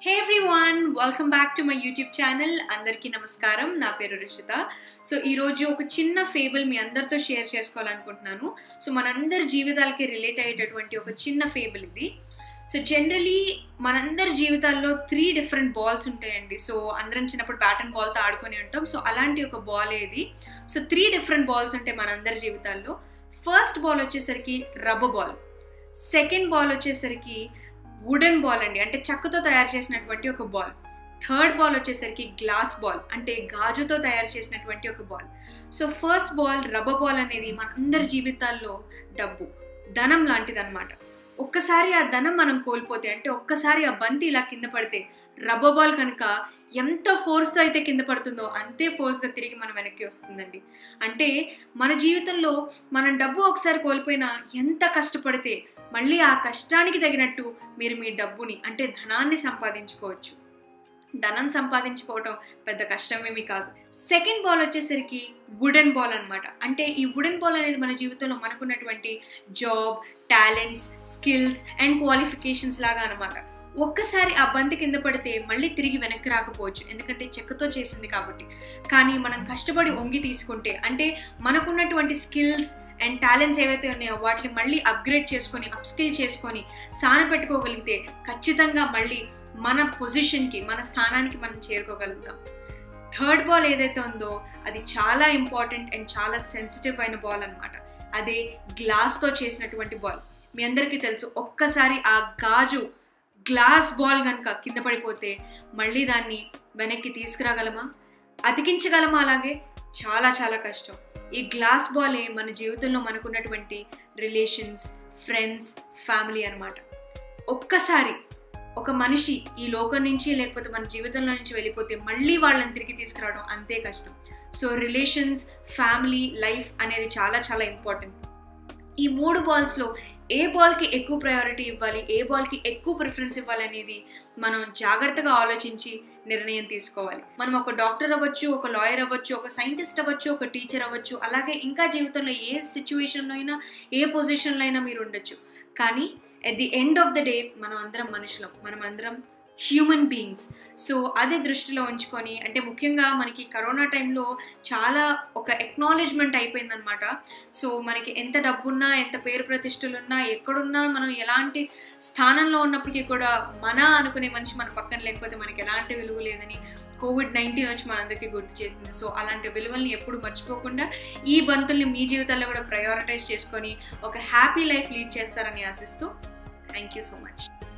hey everyone welcome back to my YouTube channel అందరికీ నమస్కారం నా పేరు రిషిత సో ఈరోజు ఒక చిన్న ఫేబుల్ మీ అందరితో షేర్ చేసుకోవాలనుకుంటున్నాను సో మనందరి జీవితాలకి రిలేట్ అయ్యేటటువంటి ఒక చిన్న ఫేబుల్ ఇది సో జనరలీ మనందరి జీవితాల్లో త్రీ డిఫరెంట్ బాల్స్ ఉంటాయండి సో అందరం చిన్నప్పుడు ప్యాటర్న్ బాల్తో ఆడుకొని ఉంటాం సో అలాంటి ఒక బాల్ ఏది సో త్రీ డిఫరెంట్ బాల్స్ ఉంటాయి మనందరి జీవితాల్లో ఫస్ట్ బాల్ వచ్చేసరికి రబ్బర్ బాల్ సెకండ్ బాల్ వచ్చేసరికి వుడెన్ బాల్ అండి అంటే చెక్కతో తయారు చేసినటువంటి ఒక బాల్ థర్డ్ బాల్ వచ్చేసరికి గ్లాస్ బాల్ అంటే గాజుతో తయారు చేసినటువంటి ఒక ball so first ball rubber ball అనేది మనందరి జీవితాల్లో డబ్బు ధనం లాంటిది అనమాట ఒక్కసారి ఆ ధనం మనం కోల్పోతే అంటే ఒక్కసారి ఆ బంతి ఇలా కింద పడితే రబ్బర్ బాల్ కనుక ఎంత ఫోర్స్తో అయితే కింద పడుతుందో అంతే ఫోర్స్గా తిరిగి మనం వెనక్కి వస్తుందండి అంటే మన జీవితంలో మనం డబ్బు ఒకసారి కోల్పోయినా ఎంత కష్టపడితే మళ్ళీ ఆ కష్టానికి తగినట్టు మీరు మీ డబ్బుని అంటే ధనాన్ని సంపాదించుకోవచ్చు ధనం సంపాదించుకోవటం పెద్ద కష్టమేమీ కాదు సెకండ్ బాల్ వచ్చేసరికి వుడెన్ బాల్ అనమాట అంటే ఈ వుడెన్ బాల్ అనేది మన జీవితంలో మనకున్నటువంటి job talents skills and qualifications లాగా అనమాట ఒక్కసారి ఆ బంతి కింద పడితే మళ్ళీ తిరిగి వెనక్కి రాకపోవచ్చు ఎందుకంటే చెక్కతో చేసింది కాబట్టి కానీ మనం కష్టపడి వంగి తీసుకుంటే అంటే మనకున్నటువంటి స్కిల్స్ అండ్ టాలెంట్స్ ఏవైతే ఉన్నాయో వాటిని మళ్ళీ అప్గ్రేడ్ చేసుకొని అప్స్కిల్ చేసుకొని సాన పెట్టుకోగలిగితే ఖచ్చితంగా మళ్ళీ మన పొజిషన్కి మన స్థానానికి మనం చేరుకోగలుగుతాం థర్డ్ బాల్ ఏదైతే ఉందో అది చాలా ఇంపార్టెంట్ అండ్ చాలా సెన్సిటివ్ అయిన బాల్ అనమాట అదే గ్లాస్తో చేసినటువంటి బాల్ మీ అందరికీ తెలుసు ఒక్కసారి ఆ గాజు గ్లాస్ బాల్ కనుక కింద పడిపోతే మళ్ళీ దాన్ని వెనక్కి తీసుకురాగలమా అతికించగలమా అలాగే చాలా చాలా కష్టం ఈ గ్లాస్ బాలే మన జీవితంలో మనకున్నటువంటి రిలేషన్స్ ఫ్రెండ్స్ ఫ్యామిలీ అనమాట ఒక్కసారి ఒక మనిషి ఈ లోకం నుంచి లేకపోతే మన జీవితంలో నుంచి వెళ్ళిపోతే మళ్ళీ వాళ్ళని తిరిగి తీసుకురావడం అంతే కష్టం సో రిలేషన్స్ ఫ్యామిలీ లైఫ్ అనేది చాలా చాలా ఇంపార్టెంట్ ఈ మూడు బాల్స్లో ఏ బాల్కి ఎక్కువ ప్రయారిటీ ఇవ్వాలి ఏ బాల్కి ఎక్కువ ప్రిఫరెన్స్ ఇవ్వాలి అనేది మనం జాగ్రత్తగా ఆలోచించి నిర్ణయం తీసుకోవాలి మనం ఒక డాక్టర్ అవ్వచ్చు ఒక లాయర్ అవ్వచ్చు ఒక సైంటిస్ట్ అవ్వచ్చు ఒక టీచర్ అవ్వచ్చు అలాగే ఇంకా జీవితంలో ఏ సిచ్యువేషన్లో అయినా ఏ పొజిషన్లో అయినా మీరు ఉండొచ్చు కానీ at the end of the day మనం అందరం మనుషులం మనం అందరం హ్యూమన్ బీయింగ్స్ సో అదే దృష్టిలో ఉంచుకొని అంటే ముఖ్యంగా మనకి కరోనా టైంలో చాలా ఒక ఎక్నాలెడ్జ్మెంట్ అయిపోయిందనమాట సో మనకి ఎంత డబ్బున్నా ఎంత పేరు ప్రతిష్టలున్నా ఎక్కడున్నా మనం ఎలాంటి స్థానంలో ఉన్నప్పటికీ కూడా మన అనుకునే మనిషి మన పక్కన లేకపోతే మనకి ఎలాంటి విలువ లేదని కోవిడ్ నైన్టీన్ వచ్చి మనందరికీ గుర్తు చేసింది సో అలాంటి విలువల్ని ఎప్పుడు మర్చిపోకుండా ఈ బంతుల్ని మీ జీవితాల్లో కూడా ప్రయారిటైజ్ చేసుకొని ఒక హ్యాపీ లైఫ్ లీడ్ చేస్తారని ఆశిస్తూ థ్యాంక్ యూ సో మచ్